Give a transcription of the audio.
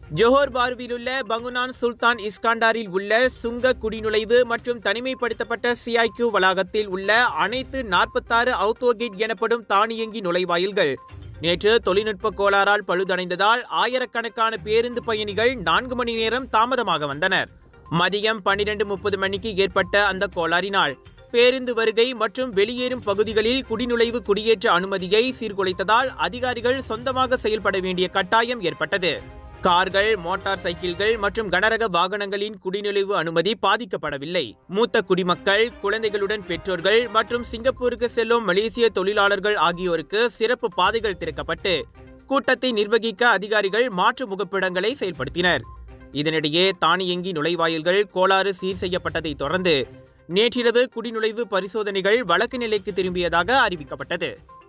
Johor பார்வில் உள்ள பங்குனான் சுல்தான் இஸ்காண்டாரில் உள்ள சுங்க குடிநுழைவு மற்றும் தனிமைப்படுத்தப்பட்ட சிஐக்யூ வளாகத்தில் உள்ள அனைத்து நாற்பத்தாறு அவுத்தோகேட் எனப்படும் தானியங்கி நுழைவாயில்கள் நேற்று தொழில்நுட்ப கோளாறால் பழுதடைந்ததால் ஆயிரக்கணக்கான பேருந்து பயணிகள் நான்கு மணி நேரம் தாமதமாக வந்தனர் மதியம் பன்னிரண்டு முப்பது மணிக்கு ஏற்பட்ட அந்த கோளாறினால் பேருந்து வருகை மற்றும் வெளியேறும் பகுதிகளில் குடிநுழைவு குடியேற்ற அனுமதியை சீர்குலைத்ததால் அதிகாரிகள் சொந்தமாக செயல்பட வேண்டிய கட்டாயம் ஏற்பட்டது கார்கள் மோட்டார் சைக்கிள்கள் மற்றும் கனரக வாகனங்களின் குடிநுழைவு அனுமதி பாதிக்கப்படவில்லை மூத்த குடிமக்கள் குழந்தைகளுடன் பெற்றோர்கள் மற்றும் சிங்கப்பூருக்கு செல்லும் மலேசிய தொழிலாளர்கள் ஆகியோருக்கு சிறப்பு பாதைகள் திறக்கப்பட்டு கூட்டத்தை நிர்வகிக்க அதிகாரிகள் மாற்று முகப்பிடங்களை செயல்படுத்தினர் இதனிடையே தானியங்கி நுழைவாயில்கள் கோளாறு சீர் செய்யப்பட்டதை தொடர்ந்து நேற்றிரவு குடிநுழைவு பரிசோதனைகள் வழக்கு நிலைக்கு திரும்பியதாக அறிவிக்கப்பட்டது